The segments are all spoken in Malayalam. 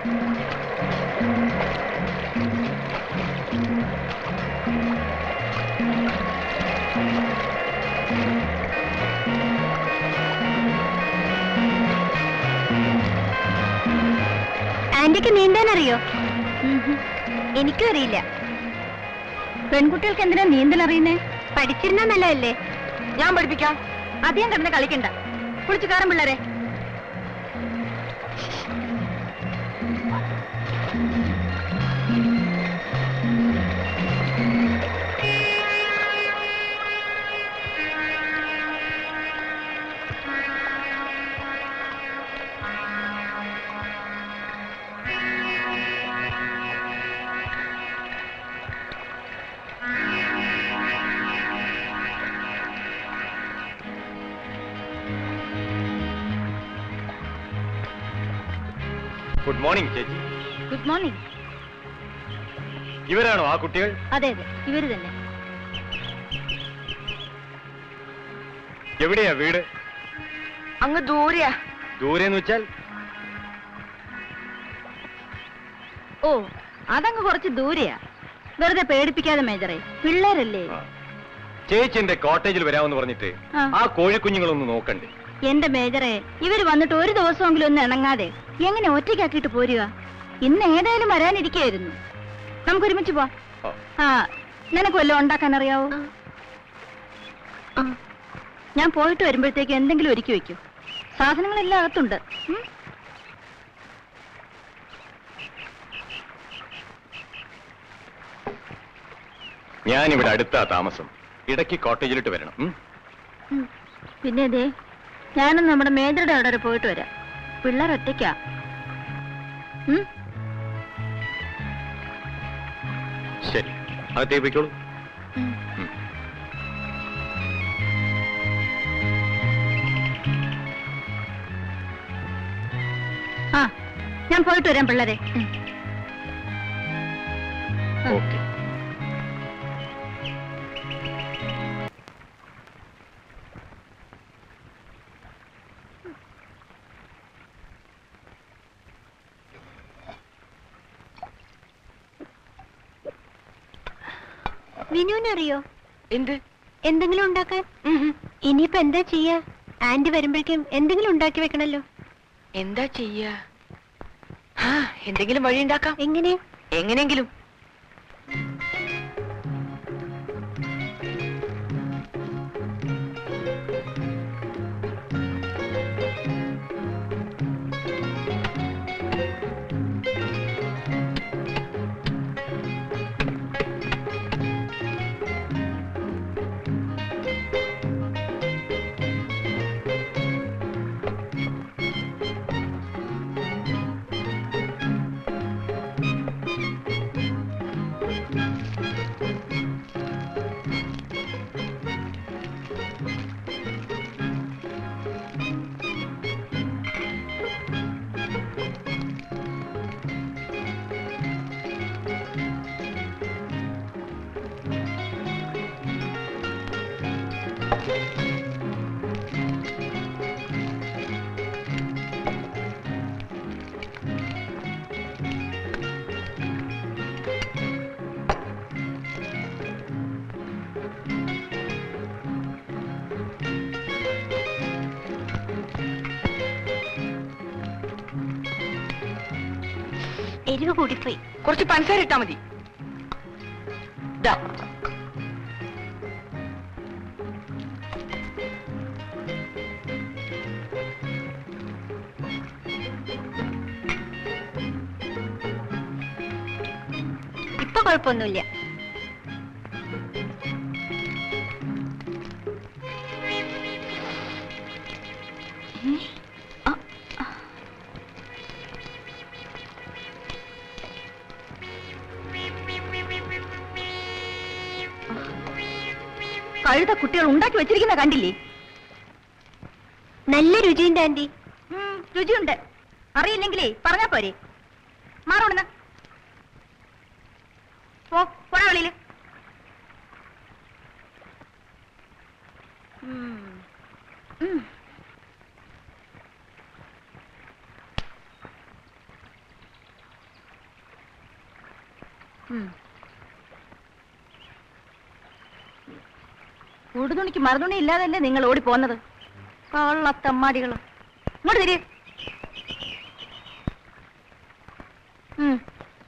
ആന്റിക്ക് നീന്താൻ അറിയോ എനിക്കും അറിയില്ല പെൺകുട്ടികൾക്ക് എന്തിനാ നീന്തൽ അറിയുന്നേ പഠിച്ചിരുന്ന നല്ലതല്ലേ ഞാൻ പഠിപ്പിക്കാം അധികം കിടന്ന് കളിക്കണ്ട കുളിച്ചു കയറും പിള്ളേരെ ഗുഡ് മോർണിംഗ് ചേച്ചി ഗുഡ് മോർണിംഗ് ഇവരാണോ ആ കുട്ടികൾ അതെ അതെ ഇവര് തന്നെ എവിടെയാ വീട് അങ്ങ് ദൂരെയാ ദൂരെന്ന് വെച്ചാൽ ഓ അതങ്ങ് കുറച്ച് ദൂരെയാ വെറുതെ പേടിപ്പിക്കാതെ മേജറെ പിള്ളേരല്ലേ ആ. ചേച്ചി എന്റെ കോട്ടേജിൽ വരാമെന്ന് പറഞ്ഞിട്ട് ആ. ആ കോഴിക്കുഞ്ഞുങ്ങളൊന്ന് നോക്കണ്ടേ എന്റെ മേജറെ ഇവര് വന്നിട്ട് ഒരു ദിവസമെങ്കിലും ഒന്ന് ഇണങ്ങാതെ എങ്ങനെ ഒറ്റയ്ക്കാക്കിയിട്ട് പോരുക ഇന്ന് ഏതായാലും വരാനിരിക്കായിരുന്നു നമുക്ക് ഒരുമിച്ച് പോവാം ആ. ആ നിനക്ക് വല്ലതും ഉണ്ടാക്കാൻ അറിയാവോ ഞാൻ പോയിട്ട് വരുമ്പോഴത്തേക്ക് എന്തെങ്കിലും ഒരുക്കി വെക്കൂ സാധനങ്ങളെല്ലാം അകത്തുണ്ട് ഉം? ഞാൻ ഇവിടെ അടുത്താ താമസം ഇടയ്ക്ക് കോട്ടേജിലിട്ട് വരണം ഉം? ഉം. പിന്നെ അതെ ഞാനും നമ്മുടെ മേജറുടെ അവിടെ വരെ പോയിട്ട് വരാം പിള്ളേർ ഒറ്റയ്ക്കാ ഉം? ശരി അകത്തേക്ക് പോയിക്കോളൂ ഉം. ഉം. ആ ഞാൻ പോയിട്ട് വരാം പിള്ളേരെ ഉം. ഓക്കെ വിനുവിനറിയോ എന്ത് എന്തെങ്കിലും ഉണ്ടാക്കാൻ ഇനിയിപ്പോ എന്താ ചെയ്യാ ആന്റി വരുമ്പോഴേക്കും എന്തെങ്കിലും ഉണ്ടാക്കി വെക്കണല്ലോ എന്താ ചെയ്യാ ആ എന്തെങ്കിലും വഴി ഉണ്ടാക്കാം എങ്ങനെ എങ്ങനെയെങ്കിലും എരിവ് കൂടിപ്പോയി കുറച്ച് പഞ്ചസാര ഇട്ടാ മതി ദാ. ഇപ്പൊ കുഴപ്പമൊന്നുമില്ല കഴുത കുട്ടികൾ ഉണ്ടാക്കി വെച്ചിരിക്കുന്ന കണ്ടില്ലേ നല്ല രുചിയുണ്ട് ആന്റി രുചിയുണ്ട് അറിയില്ലെങ്കിലേ പറഞ്ഞാ പോരെ മാറോടുന്ന പോ പോടാ വെളിയില് ഉം. ഉം. ഉം. ഉടുതുണിക്ക് മറുതുണി ഇല്ലാതല്ലേ നിങ്ങൾ ഓടി പോന്നത് കള്ളത്തമ്മാടികള് ഇങ്ങോട്ട് തിരി ഉം.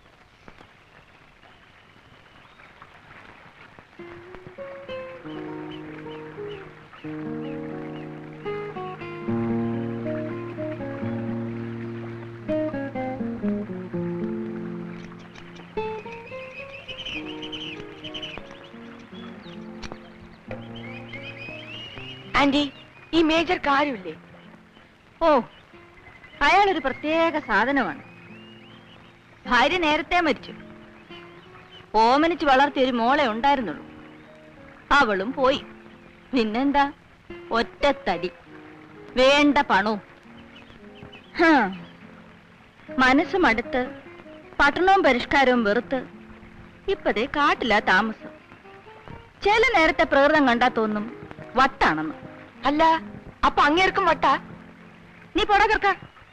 ആന്റി ഈ മേജർ കാര്യമില്ലേ ഓ അയാളൊരു പ്രത്യേക സാധനമാണ് ഭാര്യ നേരത്തെ മരിച്ചു ഓമനിച്ച് വളർത്തിയ ഒരു മോളെ ഉണ്ടായിരുന്നുള്ളൂ അവളും പോയി പിന്നെന്താ ഒറ്റത്തടി വേണ്ട പണവും ഹാ. മനസ്സ് മടുത്ത് പട്ടണവും പരിഷ്കാരവും വെറുത്ത് ഇപ്പതേ കാട്ടില്ല താമസം ചില നേരത്തെ പ്രകൃതം കണ്ടാ തോന്നും വട്ടാണെന്ന് അല്ല അപ്പൊ അങ്ങേർക്കും വട്ടാ നീ പോടാ കർക്ക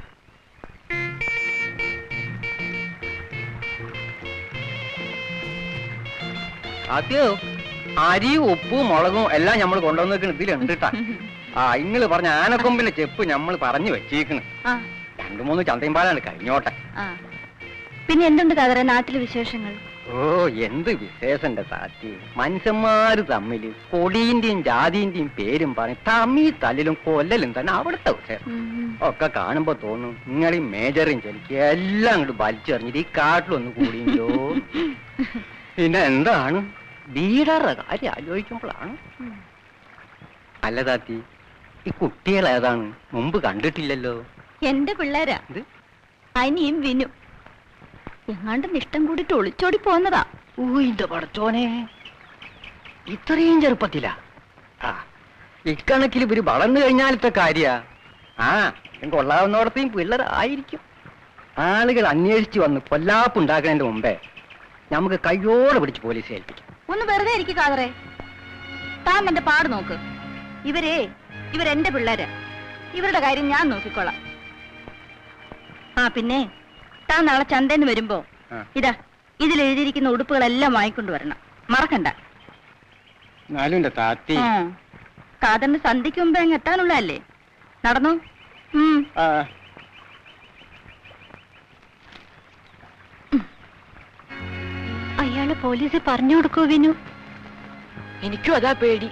അതെയോ അരിയും ഉപ്പും മുളകും എല്ലാം നമ്മൾ കൊണ്ടുവന്നേക്കണ് ഇതിലുണ്ട് ട്ടാ. ആ ഇങ്ങള് പറഞ്ഞ ആനക്കൊമ്പിന്റെ ചെപ്പ് നമ്മൾ പറഞ്ഞു വെച്ചേക്കണ് ആ രണ്ടു മൂന്ന് ചന്തയും പാലാണ് കഴിഞ്ഞോട്ടെ ആ പിന്നെ എന്തുണ്ട് കതറ നാട്ടിലെ വിശേഷങ്ങൾ ഓ എന്ത് വിശേഷന്റെ താറ്റി മനുഷ്യന്മാര് തമ്മില് കൊടിന്റെയും ജാതിന്റെയും പേരും പറഞ്ഞ് തമ്മി തല്ലിലും കൊല്ലലും തന്നെ അവിടുത്തെ വിശേഷം ഒക്കെ കാണുമ്പോ തോന്നും നിങ്ങളീ മേജറും ചെലിക്ക് എല്ലാം അങ്ങോട്ട് വലിച്ചെറിഞ്ഞിട്ട് ഈ കാട്ടിലൊന്ന് കൂടിയോ പിന്നെ എന്താണ് വീടറുടെ കാര്യം ആലോചിക്കുമ്പോഴാണ് അല്ല താത്തി ഈ കുട്ടികൾ ഏതാണ് മുമ്പ് കണ്ടിട്ടില്ലല്ലോ എന്റെ പിള്ളേരാ ഇത് അനിയും വിനു എങ്ങാണ്ട് നിഷ്ടം കൂടിട്ട് ഒളിച്ചോടി പോന്നതാ ഊയിന്റെ പടച്ചോനെ ഇത്രയും ചെറുപ്പത്തിലാ ആ ഇക്കണക്കിൽ ഇവര് വളർന്നു കഴിഞ്ഞാലത്തെ കാര്യ ആ കൊള്ളാവുന്നോടത്തെയും പിള്ളേരായിരിക്കും ആളുകൾ അന്വേഷിച്ച് വന്ന് കൊല്ലാപ്പുണ്ടാക്കുന്നതിന്റെ മുമ്പേ നമുക്ക് കയ്യോടെ പിടിച്ച് പോലീസ് ഏൽപ്പിക്കാം ഒന്ന് വെറുതെ ഇരിക്കും കാതറേ താൻ എന്റെ പാട് നോക്ക് ഇവരേ ഇവരെന്റെ പിള്ളേരാ ഇവരുടെ കാര്യം ഞാൻ നോക്കിക്കോളാം ആ പിന്നെ താൻ നാളെ ചന്തന്ന് വരുമ്പോ ആ. ഇതാ ഇതിൽ എഴുതിയിരിക്കുന്ന ഉടുപ്പുകളെല്ലാം വാങ്ങിക്കൊണ്ട് വരണം മറക്കണ്ട എന്നാലും എന്റെ താത്തി ആ. കാതറിന് സന്ധ്യക്ക് മുമ്പ് അങ്ങ് എത്താനുള്ളതല്ലേ നടന്നു ഉം ആ, അയാള് പോലീസ് പറഞ്ഞു കൊടുക്കൂ വിനു എനിക്കും അതാ പേടി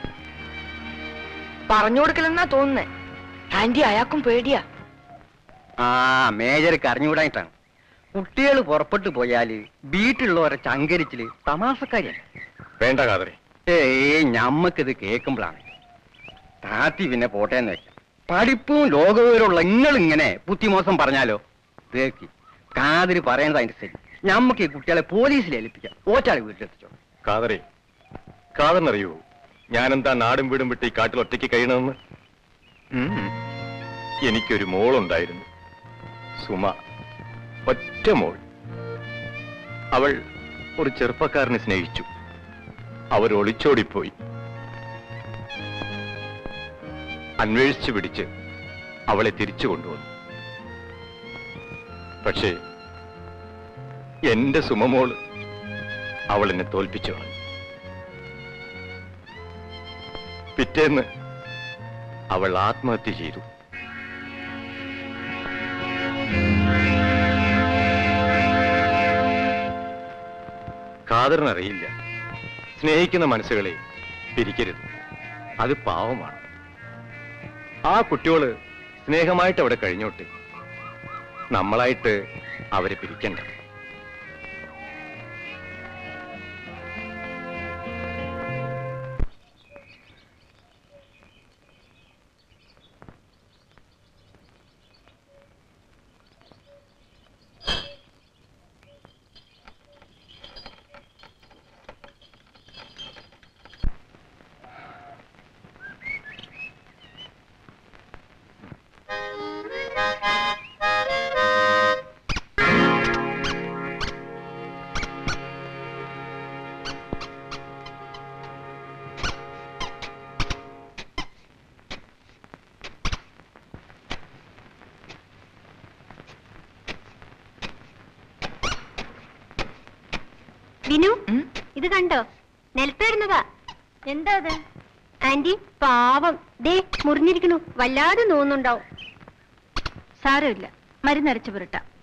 പറഞ്ഞു കൊടുക്കലെന്നാ തോന്നുന്നേ ആന്റി അയാൾക്കും പേടിയാ ആ മേജർക്ക് അറിഞ്ഞുകൂടായിട്ടാണ് കുട്ടികൾ പുറപ്പെട്ടു പോയാല് വീട്ടിലുള്ളവരെ ചങ്കരിച്ചില് തമാസക്കാരിയാണ് വേണ്ട കാതറെ ഏയ് ഞമ്മക്കിത് കേൾക്കുമ്പോഴാണ് താത്തി പിന്നെ പോട്ടേന്ന് വെക്കാം പഠിപ്പും ലോകവിവരമുള്ള നിങ്ങളിങ്ങനെ ബുദ്ധിമോശം പറഞ്ഞാലോ തേക്കി കാതിരി പറയണത് അതിന്റെ ശരി ഞമ്മക്ക് ഈ കുട്ടികളെ പോലീസിൽ ഏൽപ്പിക്കാം ഓച്ചാളെ വീട്ടിലെത്തിച്ചോ കാതറെ കാതറിനറിയോ ഞാനെന്താ നാടും വീടും വിട്ട് ഈ കാട്ടിൽ ഒറ്റയ്ക്ക് കഴിയണമെന്ന് ഉം. എനിക്കൊരു മോളുണ്ടായിരുന്നു സുമ ഒറ്റ മോൾ അവൾ ഒരു ചെറുപ്പക്കാരനെ സ്നേഹിച്ചു അവർ ഒളിച്ചോടിപ്പോയി അന്വേഷിച്ചു പിടിച്ച് അവളെ തിരിച്ചു കൊണ്ടുവന്നു പക്ഷേ എന്റെ സുമമോള് അവൾ എന്നെ തോൽപ്പിച്ചു കളഞ്ഞു പിറ്റേന്ന് അവൾ ആത്മഹത്യ ചെയ്തു ഖാദറിനറിയില്ല സ്നേഹിക്കുന്ന മനസ്സുകളെ പിരിക്കരുത് അത് പാവമാണ് ആ കുട്ടിയോള് സ്നേഹമായിട്ട് അവിടെ കഴിഞ്ഞോട്ടെ നമ്മളായിട്ട് അവരെ പിരിക്കണ്ട ടിനു ഉം? ഇത് കണ്ടോ നിലത്തിടുന്നതാ എന്താ അത് ആന്റി പാവം ദേ മുറിഞ്ഞിരിക്കണു വല്ലാതെ നോന്നുണ്ടാവും സാരമില്ല മരുന്നരച്ച് പുരട്ടാം